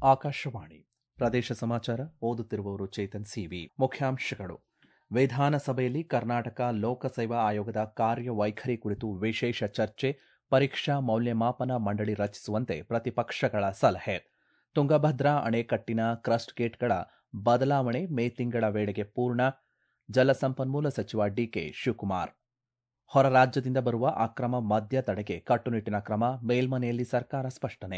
ಆಕಾಶವಾಣಿ ಪ್ರದೇಶ ಸಮಾಚಾರ ಓದುತ್ತಿರುವವರು ಚೇತನ್ ಸಿವಿ ಮುಖ್ಯಾಂಶಗಳು ವಿಧಾನಸಭೆಯಲ್ಲಿ ಕರ್ನಾಟಕ ಲೋಕಸೇವಾ ಆಯೋಗದ ಕಾರ್ಯವೈಖರಿ ಕುರಿತು ವಿಶೇಷ ಚರ್ಚೆ ಪರೀಕ್ಷಾ ಮೌಲ್ಯಮಾಪನ ಮಂಡಳಿ ರಚಿಸುವಂತೆ ಪ್ರತಿಪಕ್ಷಗಳ ಸಲಹೆ ತುಂಗಭದ್ರಾ ಅಣೆಕಟ್ಟಿನ ಕ್ರಸ್ಟ್ ಗೇಟ್ಗಳ ಬದಲಾವಣೆ ಮೇ ತಿಂಗಳ ವೇಳೆಗೆ ಪೂರ್ಣ ಜಲಸಂಪನ್ಮೂಲ ಸಚಿವ ಡಿಕೆ ಶಿವಕುಮಾರ್ ಹೊರ ರಾಜ್ಯದಿಂದ ಬರುವ ಅಕ್ರಮ ಮದ್ಯ ತಡೆಗೆ ಕಟ್ಟುನಿಟ್ಟಿನ ಕ್ರಮ ಮೇಲ್ಮನೆಯಲ್ಲಿ ಸರ್ಕಾರ ಸ್ಪಷ್ಟನೆ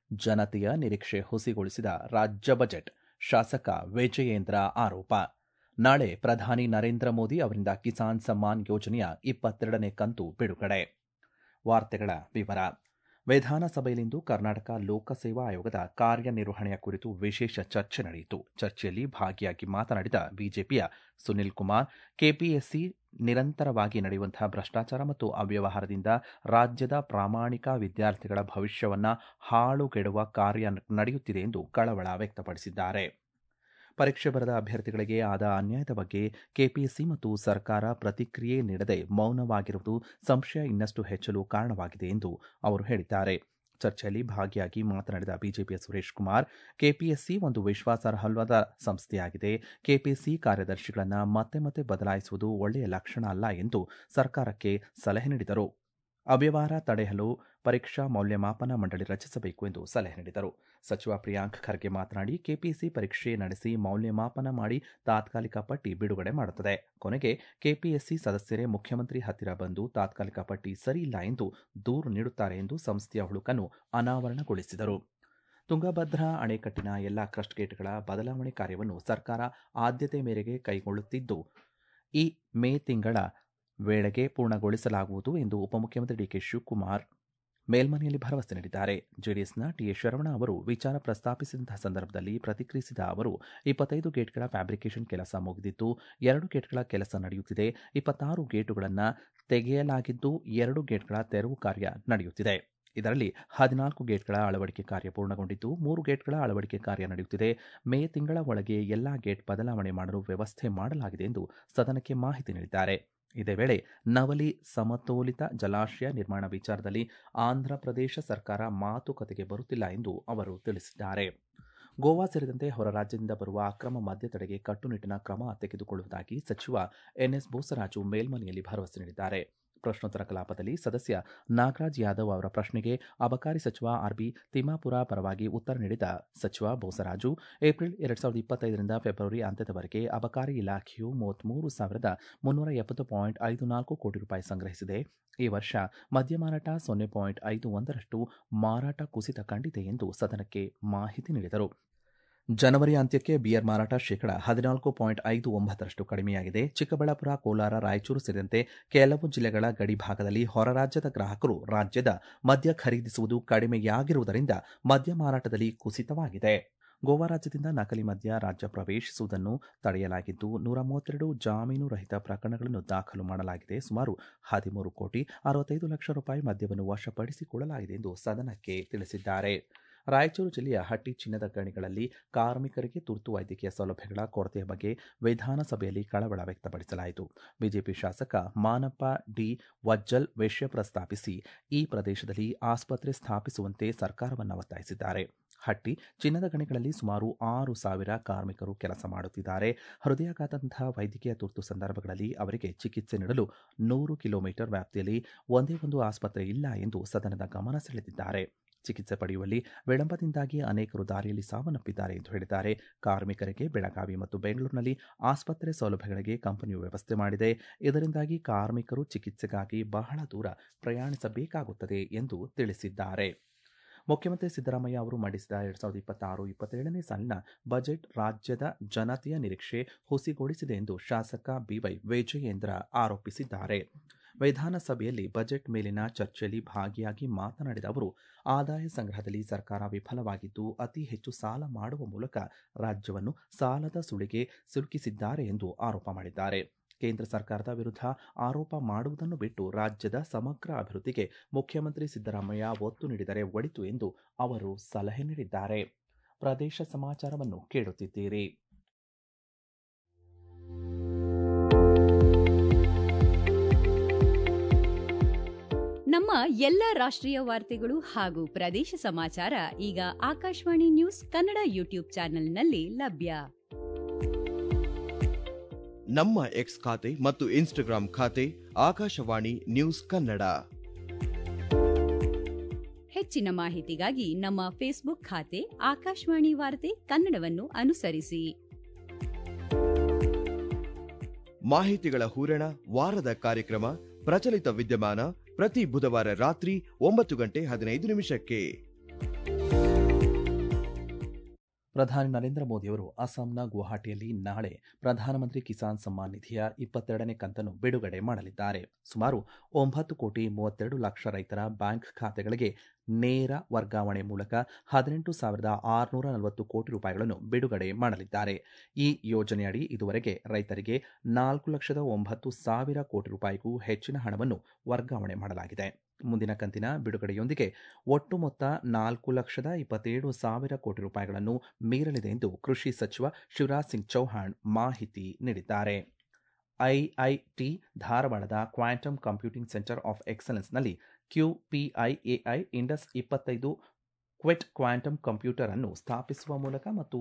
ಜನತೆಯ ನಿರೀಕ್ಷೆ ಹುಸಿಗೊಳಿಸಿದ ರಾಜ್ಯ ಬಜೆಟ್ ಶಾಸಕ ವಿಜಯೇಂದ್ರ ಆರೋಪ ನಾಳೆ ಪ್ರಧಾನಿ ನರೇಂದ್ರ ಮೋದಿ ಅವರಿಂದ ಕಿಸಾನ್ ಸಮ್ಮಾನ್ ಯೋಜನೆಯ ಇಪ್ಪತ್ತೆರಡನೇ ಕಂತು ಬಿಡುಗಡೆ ವಾರ್ತೆಗಳ ವಿವರ ವಿಧಾನಸಭೆಯಲ್ಲಿಂದು ಕರ್ನಾಟಕ ಲೋಕಸೇವಾ ಆಯೋಗದ ಕಾರ್ಯನಿರ್ವಹಣೆಯ ಕುರಿತು ವಿಶೇಷ ಚರ್ಚೆ ನಡೆಯಿತು ಚರ್ಚೆಯಲ್ಲಿ ಭಾಗಿಯಾಗಿ ಮಾತನಾಡಿದ ಬಿಜೆಪಿಯ ಸುನಿಲ್ ಕುಮಾರ್ ಕೆಪಿಎಸ್ಸಿ ನಿರಂತರವಾಗಿ ನಡೆಯುವಂತಹ ಭ್ರಷ್ಟಾಚಾರ ಮತ್ತು ಅವ್ಯವಹಾರದಿಂದ ರಾಜ್ಯದ ಪ್ರಾಮಾಣಿಕ ವಿದ್ಯಾರ್ಥಿಗಳ ಭವಿಷ್ಯವನ್ನ ಹಾಳುಗೆಡುವ ಕಾರ್ಯ ನಡೆಯುತ್ತಿದೆ ಎಂದು ಕಳವಳ ವ್ಯಕ್ತಪಡಿಸಿದ್ದಾರೆ ಪರೀಕ್ಷೆ ಬರೆದ ಅಭ್ಯರ್ಥಿಗಳಿಗೆ ಆದ ಅನ್ಯಾಯದ ಬಗ್ಗೆ ಕೆಪಿಎಸ್ಸಿ ಮತ್ತು ಸರ್ಕಾರ ಪ್ರತಿಕ್ರಿಯೆ ನೀಡದೆ ಮೌನವಾಗಿರುವುದು ಸಂಶಯ ಇನ್ನಷ್ಟು ಹೆಚ್ಚಲು ಕಾರಣವಾಗಿದೆ ಎಂದು ಅವರು ಹೇಳಿದ್ದಾರೆ ಚರ್ಚೆಯಲ್ಲಿ ಭಾಗಿಯಾಗಿ ಮಾತನಾಡಿದ ಬಿಜೆಪಿಯ ಸುರೇಶ್ ಕುಮಾರ್ ಕೆಪಿಎಸ್ಸಿ ಒಂದು ವಿಶ್ವಾಸಾರ್ಹವಾದ ಸಂಸ್ಥೆಯಾಗಿದೆ ಕೆಪಿಎಸ್ಸಿ ಕಾರ್ಯದರ್ಶಿಗಳನ್ನು ಮತ್ತೆ ಮತ್ತೆ ಬದಲಾಯಿಸುವುದು ಒಳ್ಳೆಯ ಲಕ್ಷಣ ಅಲ್ಲ ಎಂದು ಸರ್ಕಾರಕ್ಕೆ ಸಲಹೆ ನೀಡಿದರು ಅವ್ಯವಹಾರ ತಡೆಯಲು ಪರೀಕ್ಷಾ ಮೌಲ್ಯಮಾಪನ ಮಂಡಳಿ ರಚಿಸಬೇಕು ಎಂದು ಸಲಹೆ ನೀಡಿದರು ಸಚಿವ ಪ್ರಿಯಾಂಕ್ ಖರ್ಗೆ ಮಾತನಾಡಿ ಕೆಪಿಎಸ್ಸಿ ಪರೀಕ್ಷೆ ನಡೆಸಿ ಮೌಲ್ಯಮಾಪನ ಮಾಡಿ ತಾತ್ಕಾಲಿಕ ಪಟ್ಟಿ ಬಿಡುಗಡೆ ಮಾಡುತ್ತದೆ ಕೊನೆಗೆ ಕೆಪಿಎಸ್ಸಿ ಸದಸ್ಯರೇ ಮುಖ್ಯಮಂತ್ರಿ ಹತ್ತಿರ ಬಂದು ತಾತ್ಕಾಲಿಕ ಪಟ್ಟಿ ಸರಿಯಿಲ್ಲ ಎಂದು ದೂರು ನೀಡುತ್ತಾರೆ ಎಂದು ಸಂಸ್ಥೆಯ ಹುಳುಕನ್ನು ಅನಾವರಣಗೊಳಿಸಿದರು ತುಂಗಭದ್ರಾ ಅಣೆಕಟ್ಟಿನ ಎಲ್ಲಾ ಕ್ರಸ್ಟ್ ಗೇಟ್ಗಳ ಬದಲಾವಣೆ ಕಾರ್ಯವನ್ನು ಸರ್ಕಾರ ಆದ್ಯತೆ ಮೇರೆಗೆ ಕೈಗೊಳ್ಳುತ್ತಿದ್ದು ಈ ಮೇ ತಿಂಗಳ ವೇಳೆಗೆ ಪೂರ್ಣಗೊಳಿಸಲಾಗುವುದು ಎಂದು ಉಪಮುಖ್ಯಮಂತ್ರಿ ಡಿಕೆ ಶಿವಕುಮಾರ್ ಮೇಲ್ಮನೆಯಲ್ಲಿ ಭರವಸೆ ನೀಡಿದ್ದಾರೆ ಜೆಡಿಎಸ್ನ ಟಿಎಸ್ ಶರವಣ ಅವರು ವಿಚಾರ ಪ್ರಸ್ತಾಪಿಸಿದಂತಹ ಸಂದರ್ಭದಲ್ಲಿ ಪ್ರತಿಕ್ರಿಯಿಸಿದ ಅವರು ಇಪ್ಪತ್ತೈದು ಗೇಟ್ಗಳ ಫ್ಯಾಬ್ರಿಕೇಷನ್ ಕೆಲಸ ಮುಗಿದಿದ್ದು ಎರಡು ಗೇಟ್ಗಳ ಕೆಲಸ ನಡೆಯುತ್ತಿದೆ ಇಪ್ಪತ್ತಾರು ಗೇಟುಗಳನ್ನು ತೆಗೆಯಲಾಗಿದ್ದು ಎರಡು ಗೇಟ್ಗಳ ತೆರವು ಕಾರ್ಯ ನಡೆಯುತ್ತಿದೆ ಇದರಲ್ಲಿ ಹದಿನಾಲ್ಕು ಗೇಟ್ಗಳ ಅಳವಡಿಕೆ ಕಾರ್ಯ ಪೂರ್ಣಗೊಂಡಿದ್ದು ಮೂರು ಗೇಟ್ಗಳ ಅಳವಡಿಕೆ ಕಾರ್ಯ ನಡೆಯುತ್ತಿದೆ ಮೇ ತಿಂಗಳ ಒಳಗೆ ಎಲ್ಲಾ ಗೇಟ್ ಬದಲಾವಣೆ ಮಾಡಲು ವ್ಯವಸ್ಥೆ ಮಾಡಲಾಗಿದೆ ಎಂದು ಸದನಕ್ಕೆ ಮಾಹಿತಿ ನೀಡಿದ್ದಾರೆ ಇದೇ ವೇಳೆ ನವಲಿ ಸಮತೋಲಿತ ಜಲಾಶಯ ನಿರ್ಮಾಣ ವಿಚಾರದಲ್ಲಿ ಆಂಧ್ರಪ್ರದೇಶ ಸರ್ಕಾರ ಮಾತುಕತೆಗೆ ಬರುತ್ತಿಲ್ಲ ಎಂದು ಅವರು ತಿಳಿಸಿದ್ದಾರೆ ಗೋವಾ ಸೇರಿದಂತೆ ಹೊರ ರಾಜ್ಯದಿಂದ ಬರುವ ಅಕ್ರಮ ಮದ್ಯ ತಡೆಗೆ ಕಟ್ಟುನಿಟ್ಟಿನ ಕ್ರಮ ತೆಗೆದುಕೊಳ್ಳುವುದಾಗಿ ಸಚಿವ ಎನ್ಎಸ್ ಬೋಸರಾಜು ಮೇಲ್ಮನೆಯಲ್ಲಿ ಭರವಸೆ ನೀಡಿದ್ದಾರೆ ಪ್ರಶ್ನೋತ್ತರ ಕಲಾಪದಲ್ಲಿ ಸದಸ್ಯ ನಾಗರಾಜ್ ಯಾದವ್ ಅವರ ಪ್ರಶ್ನೆಗೆ ಅಬಕಾರಿ ಸಚಿವ ಆರ್ಬಿ ತಿಮ್ಮಾಪುರ ಪರವಾಗಿ ಉತ್ತರ ನೀಡಿದ ಸಚಿವ ಬೋಸರಾಜು ಏಪ್ರಿಲ್ ಎರಡ್ ಸಾವಿರದ ಇಪ್ಪತ್ತೈದರಿಂದ ಫೆಬ್ರವರಿ ಅಂತ್ಯದವರೆಗೆ ಅಬಕಾರಿ ಇಲಾಖೆಯು ಮೂವತ್ಮೂರು ಸಾವಿರದ ಮುನ್ನೂರ ಎಪ್ಪತ್ತು ಪಾಯಿಂಟ್ ಐದು ನಾಲ್ಕು ಕೋಟಿ ರೂಪಾಯಿ ಸಂಗ್ರಹಿಸಿದೆ ಈ ವರ್ಷ ಮದ್ಯ ಮಾರಾಟ ಸೊನ್ನೆ ಪಾಯಿಂಟ್ ಐದು ಒಂದರಷ್ಟು ಮಾರಾಟ ಕುಸಿತ ಕಂಡಿದೆ ಎಂದು ಸದನಕ್ಕೆ ಮಾಹಿತಿ ನೀಡಿದರು ಜನವರಿ ಅಂತ್ಯಕ್ಕೆ ಬಿಯರ್ ಮಾರಾಟ ಶೇಕಡ ಹದಿನಾಲ್ಕು ಪಾಯಿಂಟ್ ಐದು ಒಂಬತ್ತರಷ್ಟು ಕಡಿಮೆಯಾಗಿದೆ ಚಿಕ್ಕಬಳ್ಳಾಪುರ ಕೋಲಾರ ರಾಯಚೂರು ಸೇರಿದಂತೆ ಕೆಲವು ಜಿಲ್ಲೆಗಳ ಗಡಿ ಭಾಗದಲ್ಲಿ ಹೊರ ರಾಜ್ಯದ ಗ್ರಾಹಕರು ರಾಜ್ಯದ ಮದ್ಯ ಖರೀದಿಸುವುದು ಕಡಿಮೆಯಾಗಿರುವುದರಿಂದ ಮದ್ಯ ಮಾರಾಟದಲ್ಲಿ ಕುಸಿತವಾಗಿದೆ ಗೋವಾ ರಾಜ್ಯದಿಂದ ನಕಲಿ ಮದ್ಯ ರಾಜ್ಯ ಪ್ರವೇಶಿಸುವುದನ್ನು ತಡೆಯಲಾಗಿದ್ದು ನೂರ ಮೂವತ್ತೆರಡು ಜಾಮೀನು ರಹಿತ ಪ್ರಕರಣಗಳನ್ನು ದಾಖಲು ಮಾಡಲಾಗಿದೆ ಸುಮಾರು ಹದಿಮೂರು ಕೋಟಿ ಅರವತ್ತೈದು ಲಕ್ಷ ರೂಪಾಯಿ ಮದ್ಯವನ್ನು ವಶಪಡಿಸಿಕೊಳ್ಳಲಾಗಿದೆ ಎಂದು ಸದನಕ್ಕೆ ತಿಳಿಸಿದ್ದಾರೆ ರಾಯಚೂರು ಜಿಲ್ಲೆಯ ಹಟ್ಟಿ ಚಿನ್ನದ ಗಣಿಗಳಲ್ಲಿ ಕಾರ್ಮಿಕರಿಗೆ ತುರ್ತು ವೈದ್ಯಕೀಯ ಸೌಲಭ್ಯಗಳ ಕೊರತೆಯ ಬಗ್ಗೆ ವಿಧಾನಸಭೆಯಲ್ಲಿ ಕಳವಳ ವ್ಯಕ್ತಪಡಿಸಲಾಯಿತು ಬಿಜೆಪಿ ಶಾಸಕ ಮಾನಪ್ಪ ಡಿ ವಜ್ಜಲ್ ವಿಷಯ ಪ್ರಸ್ತಾಪಿಸಿ ಈ ಪ್ರದೇಶದಲ್ಲಿ ಆಸ್ಪತ್ರೆ ಸ್ಥಾಪಿಸುವಂತೆ ಸರ್ಕಾರವನ್ನು ಒತ್ತಾಯಿಸಿದ್ದಾರೆ ಹಟ್ಟಿ ಚಿನ್ನದ ಗಣಿಗಳಲ್ಲಿ ಸುಮಾರು ಆರು ಸಾವಿರ ಕಾರ್ಮಿಕರು ಕೆಲಸ ಮಾಡುತ್ತಿದ್ದಾರೆ ಹೃದಯಾಘಾತದಂತಹ ವೈದ್ಯಕೀಯ ತುರ್ತು ಸಂದರ್ಭಗಳಲ್ಲಿ ಅವರಿಗೆ ಚಿಕಿತ್ಸೆ ನೀಡಲು ನೂರು ಕಿಲೋಮೀಟರ್ ವ್ಯಾಪ್ತಿಯಲ್ಲಿ ಒಂದೇ ಒಂದು ಆಸ್ಪತ್ರೆ ಇಲ್ಲ ಎಂದು ಸದನದ ಗಮನ ಸೆಳೆದಿದ್ದಾರೆ ಚಿಕಿತ್ಸೆ ಪಡೆಯುವಲ್ಲಿ ವಿಳಂಬದಿಂದಾಗಿ ಅನೇಕರು ದಾರಿಯಲ್ಲಿ ಸಾವನ್ನಪ್ಪಿದ್ದಾರೆ ಎಂದು ಹೇಳಿದ್ದಾರೆ ಕಾರ್ಮಿಕರಿಗೆ ಬೆಳಗಾವಿ ಮತ್ತು ಬೆಂಗಳೂರಿನಲ್ಲಿ ಆಸ್ಪತ್ರೆ ಸೌಲಭ್ಯಗಳಿಗೆ ಕಂಪನಿಯು ವ್ಯವಸ್ಥೆ ಮಾಡಿದೆ ಇದರಿಂದಾಗಿ ಕಾರ್ಮಿಕರು ಚಿಕಿತ್ಸೆಗಾಗಿ ಬಹಳ ದೂರ ಪ್ರಯಾಣಿಸಬೇಕಾಗುತ್ತದೆ ಎಂದು ತಿಳಿಸಿದ್ದಾರೆ ಮುಖ್ಯಮಂತ್ರಿ ಸಿದ್ದರಾಮಯ್ಯ ಅವರು ಮಂಡಿಸಿದ ಎರಡ್ ಸಾವಿರದ ಇಪ್ಪತ್ತಾರು ಇಪ್ಪತ್ತೇಳನೇ ಸಾಲಿನ ಬಜೆಟ್ ರಾಜ್ಯದ ಜನತೆಯ ನಿರೀಕ್ಷೆ ಹುಸಿಗೊಳಿಸಿದೆ ಎಂದು ಶಾಸಕ ಬಿವೈ ವಿಜಯೇಂದ್ರ ಆರೋಪಿಸಿದ್ದಾರೆ ವಿಧಾನಸಭೆಯಲ್ಲಿ ಬಜೆಟ್ ಮೇಲಿನ ಚರ್ಚೆಯಲ್ಲಿ ಭಾಗಿಯಾಗಿ ಮಾತನಾಡಿದ ಅವರು ಆದಾಯ ಸಂಗ್ರಹದಲ್ಲಿ ಸರ್ಕಾರ ವಿಫಲವಾಗಿದ್ದು ಅತಿ ಹೆಚ್ಚು ಸಾಲ ಮಾಡುವ ಮೂಲಕ ರಾಜ್ಯವನ್ನು ಸಾಲದ ಸುಳಿಗೆ ಸಿಲುಕಿಸಿದ್ದಾರೆ ಎಂದು ಆರೋಪ ಮಾಡಿದ್ದಾರೆ ಕೇಂದ್ರ ಸರ್ಕಾರದ ವಿರುದ್ಧ ಆರೋಪ ಮಾಡುವುದನ್ನು ಬಿಟ್ಟು ರಾಜ್ಯದ ಸಮಗ್ರ ಅಭಿವೃದ್ಧಿಗೆ ಮುಖ್ಯಮಂತ್ರಿ ಸಿದ್ದರಾಮಯ್ಯ ಒತ್ತು ನೀಡಿದರೆ ಒಳಿತು ಎಂದು ಅವರು ಸಲಹೆ ನೀಡಿದ್ದಾರೆ ಪ್ರದೇಶ ಸಮಾಚಾರವನ್ನು ಕೇಳುತ್ತಿದ್ದೀರಿ ನಮ್ಮ ನಮ್ಮ ಎಲ್ಲ ರಾಷ್ಟ್ರೀಯ ವಾರ್ತೆಗಳು ಹಾಗೂ ಪ್ರದೇಶ ಸಮಾಚಾರ ಈಗ ಆಕಾಶವಾಣಿ ನ್ಯೂಸ್ ಕನ್ನಡ ಯೂಟ್ಯೂಬ್ ಚಾನೆಲ್ನಲ್ಲಿ ಲಭ್ಯ ನಮ್ಮ ಎಕ್ಸ್ ಖಾತೆ ಮತ್ತು ಇನ್ಸ್ಟಾಗ್ರಾಂ ಖಾತೆ ಆಕಾಶವಾಣಿ ನ್ಯೂಸ್ ಕನ್ನಡ ಹೆಚ್ಚಿನ ಮಾಹಿತಿಗಾಗಿ ನಮ್ಮ ಫೇಸ್ಬುಕ್ ಖಾತೆ ಆಕಾಶವಾಣಿ ವಾರ್ತೆ ಕನ್ನಡವನ್ನು ಅನುಸರಿಸಿ ಮಾಹಿತಿಗಳ ಹೂರಣ ವಾರದ ಕಾರ್ಯಕ್ರಮ ಪ್ರಚಲಿತ ವಿದ್ಯಮಾನ ಪ್ರತಿ ಬುಧವಾರ ರಾತ್ರಿ ಒಂಬತ್ತು ಗಂಟೆ ಹದಿನೈದು ನಿಮಿಷಕ್ಕೆ ಪ್ರಧಾನಿ ನರೇಂದ್ರ ಮೋದಿಯವರು ಅಸ್ಸಾಂನ ಗುವಾಹಟಿಯಲ್ಲಿ ನಾಳೆ ಪ್ರಧಾನಮಂತ್ರಿ ಕಿಸಾನ್ ಸಮ್ಮಾನ್ ನಿಧಿಯ ಇಪ್ಪತ್ತೆರಡನೇ ಕಂತನ್ನು ಬಿಡುಗಡೆ ಮಾಡಲಿದ್ದಾರೆ ಸುಮಾರು ಒಂಬತ್ತು ಕೋಟಿ ಮೂವತ್ತೆರಡು ಲಕ್ಷ ರೈತರ ಬ್ಯಾಂಕ್ ಖಾತೆಗಳಿಗೆ ನೇರ ವರ್ಗಾವಣೆ ಮೂಲಕ ಹದಿನೆಂಟು ಸಾವಿರದ ಆರುನೂರ ನಲವತ್ತು ಕೋಟಿ ರೂಪಾಯಿಗಳನ್ನು ಬಿಡುಗಡೆ ಮಾಡಲಿದ್ದಾರೆ ಈ ಯೋಜನೆಯಡಿ ಇದುವರೆಗೆ ರೈತರಿಗೆ ನಾಲ್ಕು ಲಕ್ಷದ ಒಂಬತ್ತು ಸಾವಿರ ಕೋಟಿ ರೂಪಾಯಿಗೂ ಹೆಚ್ಚಿನ ಹಣವನ್ನು ವರ್ಗಾವಣೆ ಮಾಡಲಾಗಿದೆ ಮುಂದಿನ ಕಂತಿನ ಬಿಡುಗಡೆಯೊಂದಿಗೆ ಒಟ್ಟು ಮೊತ್ತ ನಾಲ್ಕು ಲಕ್ಷದ ಇಪ್ಪತ್ತೇಳು ಸಾವಿರ ಕೋಟಿ ರೂಪಾಯಿಗಳನ್ನು ಮೀರಲಿದೆ ಎಂದು ಕೃಷಿ ಸಚಿವ ಶಿವರಾಜ್ ಸಿಂಗ್ ಚೌಹಾಣ್ ಮಾಹಿತಿ ನೀಡಿದ್ದಾರೆ ಐಐಟಿ ಧಾರವಾಡದ ಕ್ವಾಂಟಮ್ ಕಂಪ್ಯೂಟಿಂಗ್ ಸೆಂಟರ್ ಆಫ್ ಎಕ್ಸಲೆನ್ಸ್ನಲ್ಲಿ ಕ್ಯೂಪಿಐಎಐ ಇಂಡಸ್ ಇಪ್ಪತ್ತೈದು ಕ್ವೆಟ್ ಕ್ವಾಂಟಮ್ ಕಂಪ್ಯೂಟರ್ ಅನ್ನು ಸ್ಥಾಪಿಸುವ ಮೂಲಕ ಮತ್ತು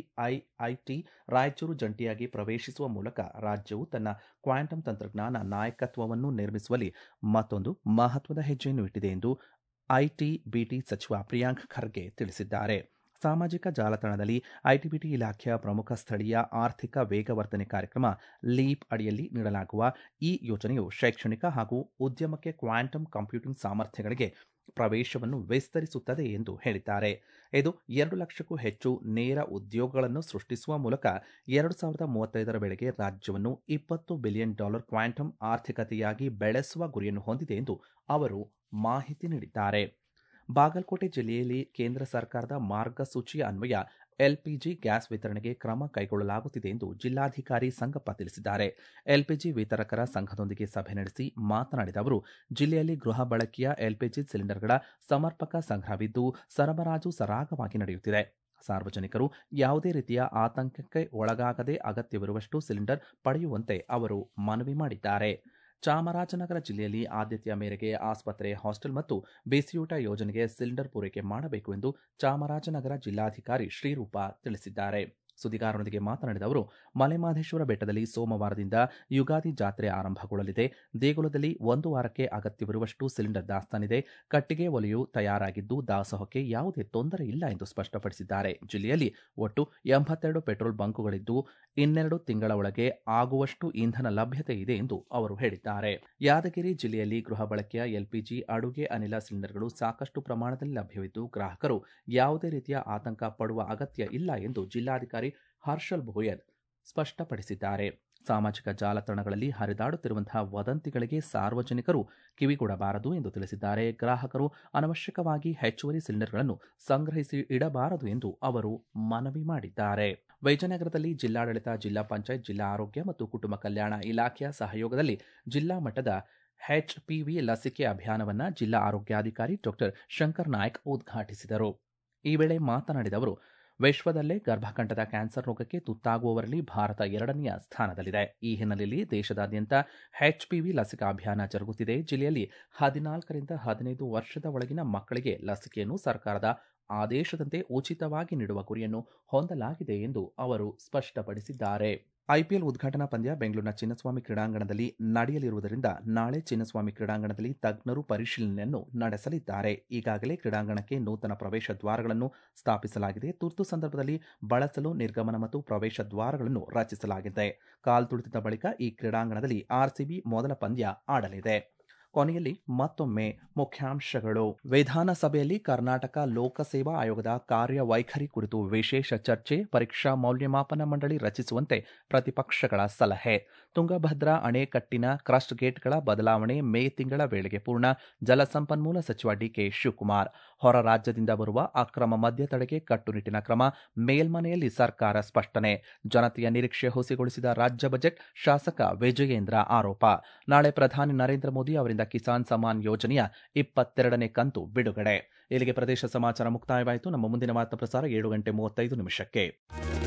ಐಐಐಟಿ ರಾಯಚೂರು ಜಂಟಿಯಾಗಿ ಪ್ರವೇಶಿಸುವ ಮೂಲಕ ರಾಜ್ಯವು ತನ್ನ ಕ್ವಾಂಟಮ್ ತಂತ್ರಜ್ಞಾನ ನಾಯಕತ್ವವನ್ನು ನಿರ್ಮಿಸುವಲ್ಲಿ ಮತ್ತೊಂದು ಮಹತ್ವದ ಹೆಜ್ಜೆಯನ್ನು ಇಟ್ಟಿದೆ ಎಂದು ಐಟಿ ಬಿಟಿ ಸಚಿವ ಪ್ರಿಯಾಂಕ್ ಖರ್ಗೆ ತಿಳಿಸಿದ್ದಾರೆ ಸಾಮಾಜಿಕ ಜಾಲತಾಣದಲ್ಲಿ ಐಟಿಬಿಟಿ ಇಲಾಖೆಯ ಪ್ರಮುಖ ಸ್ಥಳೀಯ ಆರ್ಥಿಕ ವೇಗವರ್ಧನೆ ಕಾರ್ಯಕ್ರಮ ಲೀಪ್ ಅಡಿಯಲ್ಲಿ ನೀಡಲಾಗುವ ಈ ಯೋಜನೆಯು ಶೈಕ್ಷಣಿಕ ಹಾಗೂ ಉದ್ಯಮಕ್ಕೆ ಕ್ವಾಂಟಮ್ ಕಂಪ್ಯೂಟಿಂಗ್ ಸಾಮರ್ಥ್ಯಗಳಿಗೆ ಪ್ರವೇಶವನ್ನು ವಿಸ್ತರಿಸುತ್ತದೆ ಎಂದು ಹೇಳಿದ್ದಾರೆ ಇದು ಎರಡು ಲಕ್ಷಕ್ಕೂ ಹೆಚ್ಚು ನೇರ ಉದ್ಯೋಗಗಳನ್ನು ಸೃಷ್ಟಿಸುವ ಮೂಲಕ ಎರಡು ಸಾವಿರದ ಮೂವತ್ತೈದರ ವೇಳೆಗೆ ರಾಜ್ಯವನ್ನು ಇಪ್ಪತ್ತು ಬಿಲಿಯನ್ ಡಾಲರ್ ಕ್ವಾಂಟಮ್ ಆರ್ಥಿಕತೆಯಾಗಿ ಬೆಳೆಸುವ ಗುರಿಯನ್ನು ಹೊಂದಿದೆ ಎಂದು ಅವರು ಮಾಹಿತಿ ನೀಡಿದ್ದಾರೆ ಬಾಗಲಕೋಟೆ ಜಿಲ್ಲೆಯಲ್ಲಿ ಕೇಂದ್ರ ಸರ್ಕಾರದ ಮಾರ್ಗಸೂಚಿಯ ಅನ್ವಯ ಎಲ್ಪಿಜಿ ಗ್ಯಾಸ್ ವಿತರಣೆಗೆ ಕ್ರಮ ಕೈಗೊಳ್ಳಲಾಗುತ್ತಿದೆ ಎಂದು ಜಿಲ್ಲಾಧಿಕಾರಿ ಸಂಗಪ್ಪ ತಿಳಿಸಿದ್ದಾರೆ ಎಲ್ಪಿಜಿ ವಿತರಕರ ಸಂಘದೊಂದಿಗೆ ಸಭೆ ನಡೆಸಿ ಮಾತನಾಡಿದ ಅವರು ಜಿಲ್ಲೆಯಲ್ಲಿ ಗೃಹ ಬಳಕೆಯ ಎಲ್ಪಿಜಿ ಸಿಲಿಂಡರ್ಗಳ ಸಮರ್ಪಕ ಸಂಗ್ರಹವಿದ್ದು ಸರಬರಾಜು ಸರಾಗವಾಗಿ ನಡೆಯುತ್ತಿದೆ ಸಾರ್ವಜನಿಕರು ಯಾವುದೇ ರೀತಿಯ ಆತಂಕಕ್ಕೆ ಒಳಗಾಗದೆ ಅಗತ್ಯವಿರುವಷ್ಟು ಸಿಲಿಂಡರ್ ಪಡೆಯುವಂತೆ ಅವರು ಮನವಿ ಮಾಡಿದ್ದಾರೆ ಚಾಮರಾಜನಗರ ಜಿಲ್ಲೆಯಲ್ಲಿ ಆದ್ಯತೆಯ ಮೇರೆಗೆ ಆಸ್ಪತ್ರೆ ಹಾಸ್ಟೆಲ್ ಮತ್ತು ಬಿಸಿಯೂಟ ಯೋಜನೆಗೆ ಸಿಲಿಂಡರ್ ಪೂರೈಕೆ ಮಾಡಬೇಕು ಎಂದು ಚಾಮರಾಜನಗರ ಜಿಲ್ಲಾಧಿಕಾರಿ ಶ್ರೀರೂಪ ತಿಳಿಸಿದ್ದಾರೆ ಸುದ್ದಿಗಾರರೊಂದಿಗೆ ಮಾತನಾಡಿದ ಅವರು ಮಲೆಮಹದೇಶ್ವರ ಬೆಟ್ಟದಲ್ಲಿ ಸೋಮವಾರದಿಂದ ಯುಗಾದಿ ಜಾತ್ರೆ ಆರಂಭಗೊಳ್ಳಲಿದೆ ದೇಗುಲದಲ್ಲಿ ಒಂದು ವಾರಕ್ಕೆ ಅಗತ್ಯವಿರುವಷ್ಟು ಸಿಲಿಂಡರ್ ದಾಸ್ತಾನಿದೆ ಕಟ್ಟಿಗೆ ಒಲೆಯು ತಯಾರಾಗಿದ್ದು ದಾಸೋಹಕ್ಕೆ ಯಾವುದೇ ತೊಂದರೆ ಇಲ್ಲ ಎಂದು ಸ್ಪಷ್ಟಪಡಿಸಿದ್ದಾರೆ ಜಿಲ್ಲೆಯಲ್ಲಿ ಒಟ್ಟು ಎಂಬತ್ತೆರಡು ಪೆಟ್ರೋಲ್ ಬಂಕುಗಳಿದ್ದು ಇನ್ನೆರಡು ತಿಂಗಳ ಒಳಗೆ ಆಗುವಷ್ಟು ಇಂಧನ ಲಭ್ಯತೆ ಇದೆ ಎಂದು ಅವರು ಹೇಳಿದ್ದಾರೆ ಯಾದಗಿರಿ ಜಿಲ್ಲೆಯಲ್ಲಿ ಗೃಹ ಬಳಕೆಯ ಎಲ್ಪಿಜಿ ಅಡುಗೆ ಅನಿಲ ಸಿಲಿಂಡರ್ಗಳು ಸಾಕಷ್ಟು ಪ್ರಮಾಣದಲ್ಲಿ ಲಭ್ಯವಿದ್ದು ಗ್ರಾಹಕರು ಯಾವುದೇ ರೀತಿಯ ಆತಂಕ ಪಡುವ ಅಗತ್ಯ ಇಲ್ಲ ಎಂದು ಜಿಲ್ಲಾಧಿಕಾರಿ ಹರ್ಷಲ್ ಭೋಯಲ್ ಸ್ಪಷ್ಟಪಡಿಸಿದ್ದಾರೆ ಸಾಮಾಜಿಕ ಜಾಲತಾಣಗಳಲ್ಲಿ ಹರಿದಾಡುತ್ತಿರುವಂತಹ ವದಂತಿಗಳಿಗೆ ಸಾರ್ವಜನಿಕರು ಕಿವಿಗೊಡಬಾರದು ಎಂದು ತಿಳಿಸಿದ್ದಾರೆ ಗ್ರಾಹಕರು ಅನವಶ್ಯಕವಾಗಿ ಹೆಚ್ಚುವರಿ ಸಿಲಿಂಡರ್ಗಳನ್ನು ಸಂಗ್ರಹಿಸಿ ಇಡಬಾರದು ಎಂದು ಅವರು ಮನವಿ ಮಾಡಿದ್ದಾರೆ ವಿಜಯನಗರದಲ್ಲಿ ಜಿಲ್ಲಾಡಳಿತ ಜಿಲ್ಲಾ ಪಂಚಾಯತ್ ಜಿಲ್ಲಾ ಆರೋಗ್ಯ ಮತ್ತು ಕುಟುಂಬ ಕಲ್ಯಾಣ ಇಲಾಖೆಯ ಸಹಯೋಗದಲ್ಲಿ ಜಿಲ್ಲಾ ಮಟ್ಟದ ಎಚ್ಪಿವಿ ಲಸಿಕೆ ಅಭಿಯಾನವನ್ನು ಜಿಲ್ಲಾ ಆರೋಗ್ಯಾಧಿಕಾರಿ ಡಾಕ್ಟರ್ ಶಂಕರ್ ನಾಯ್ಕ್ ಉದ್ಘಾಟಿಸಿದರು ಈ ವೇಳೆ ಮಾತನಾಡಿದ ಅವರು ವಿಶ್ವದಲ್ಲೇ ಗರ್ಭಕಂಠದ ಕ್ಯಾನ್ಸರ್ ರೋಗಕ್ಕೆ ತುತ್ತಾಗುವವರಲ್ಲಿ ಭಾರತ ಎರಡನೆಯ ಸ್ಥಾನದಲ್ಲಿದೆ ಈ ಹಿನ್ನೆಲೆಯಲ್ಲಿ ದೇಶದಾದ್ಯಂತ ಎಚ್ಪಿವಿ ಲಸಿಕಾ ಅಭಿಯಾನ ಜರುಗುತ್ತಿದೆ ಜಿಲ್ಲೆಯಲ್ಲಿ ಹದಿನಾಲ್ಕರಿಂದ ಹದಿನೈದು ವರ್ಷದ ಒಳಗಿನ ಮಕ್ಕಳಿಗೆ ಲಸಿಕೆಯನ್ನು ಸರ್ಕಾರದ ಆದೇಶದಂತೆ ಉಚಿತವಾಗಿ ನೀಡುವ ಗುರಿಯನ್ನು ಹೊಂದಲಾಗಿದೆ ಎಂದು ಅವರು ಸ್ಪಷ್ಟಪಡಿಸಿದ್ದಾರೆ ಐಪಿಎಲ್ ಉದ್ಘಾಟನಾ ಪಂದ್ಯ ಬೆಂಗಳೂರಿನ ಚಿನ್ನಸ್ವಾಮಿ ಕ್ರೀಡಾಂಗಣದಲ್ಲಿ ನಡೆಯಲಿರುವುದರಿಂದ ನಾಳೆ ಚಿನ್ನಸ್ವಾಮಿ ಕ್ರೀಡಾಂಗಣದಲ್ಲಿ ತಜ್ಞರು ಪರಿಶೀಲನೆಯನ್ನು ನಡೆಸಲಿದ್ದಾರೆ ಈಗಾಗಲೇ ಕ್ರೀಡಾಂಗಣಕ್ಕೆ ನೂತನ ಪ್ರವೇಶ ದ್ವಾರಗಳನ್ನು ಸ್ಥಾಪಿಸಲಾಗಿದೆ ತುರ್ತು ಸಂದರ್ಭದಲ್ಲಿ ಬಳಸಲು ನಿರ್ಗಮನ ಮತ್ತು ಪ್ರವೇಶ ದ್ವಾರಗಳನ್ನು ರಚಿಸಲಾಗಿದೆ ಕಾಲ್ತುಳಿತದ ಬಳಿಕ ಈ ಕ್ರೀಡಾಂಗಣದಲ್ಲಿ ಆರ್ಸಿಬಿ ಮೊದಲ ಪಂದ್ಯ ಆಡಲಿದೆ ಕೊನೆಯಲ್ಲಿ ಮತ್ತೊಮ್ಮೆ ಮುಖ್ಯಾಂಶಗಳು ವಿಧಾನಸಭೆಯಲ್ಲಿ ಕರ್ನಾಟಕ ಲೋಕಸೇವಾ ಆಯೋಗದ ಕಾರ್ಯವೈಖರಿ ಕುರಿತು ವಿಶೇಷ ಚರ್ಚೆ ಪರೀಕ್ಷಾ ಮೌಲ್ಯಮಾಪನ ಮಂಡಳಿ ರಚಿಸುವಂತೆ ಪ್ರತಿಪಕ್ಷಗಳ ಸಲಹೆ ತುಂಗಭದ್ರಾ ಅಣೆಕಟ್ಟಿನ ಕ್ರಸ್ಟ್ ಗೇಟ್ಗಳ ಬದಲಾವಣೆ ಮೇ ತಿಂಗಳ ವೇಳೆಗೆ ಪೂರ್ಣ ಜಲಸಂಪನ್ಮೂಲ ಸಚಿವ ಡಿಕೆ ಶಿವಕುಮಾರ್ ಹೊರ ರಾಜ್ಯದಿಂದ ಬರುವ ಅಕ್ರಮ ಮದ್ಯ ತಡೆಗೆ ಕಟ್ಟುನಿಟ್ಟಿನ ಕ್ರಮ ಮೇಲ್ಮನೆಯಲ್ಲಿ ಸರ್ಕಾರ ಸ್ಪಷ್ಟನೆ ಜನತೆಯ ನಿರೀಕ್ಷೆ ಹುಸಿಗೊಳಿಸಿದ ರಾಜ್ಯ ಬಜೆಟ್ ಶಾಸಕ ವಿಜಯೇಂದ್ರ ಆರೋಪ ನಾಳೆ ಪ್ರಧಾನಿ ನರೇಂದ್ರ ಮೋದಿ ಅವರಿಂದ ಕಿಸಾನ್ ಸಮ್ಮಾನ್ ಯೋಜನೆಯ ಇಪ್ಪತ್ತೆರಡನೇ ಕಂತು ಬಿಡುಗಡೆ ಇಲ್ಲಿಗೆ ಪ್ರದೇಶ ಸಮಾಚಾರ ಮುಕ್ತಾಯವಾಯಿತು ನಮ್ಮ ಮುಂದಿನ ವಾರ್ತಾ ಪ್ರಸಾರ ಏಳು ಗಂಟೆ ಮೂವತ್ತೈದು ನಿಮಿಷಕ್ಕೆ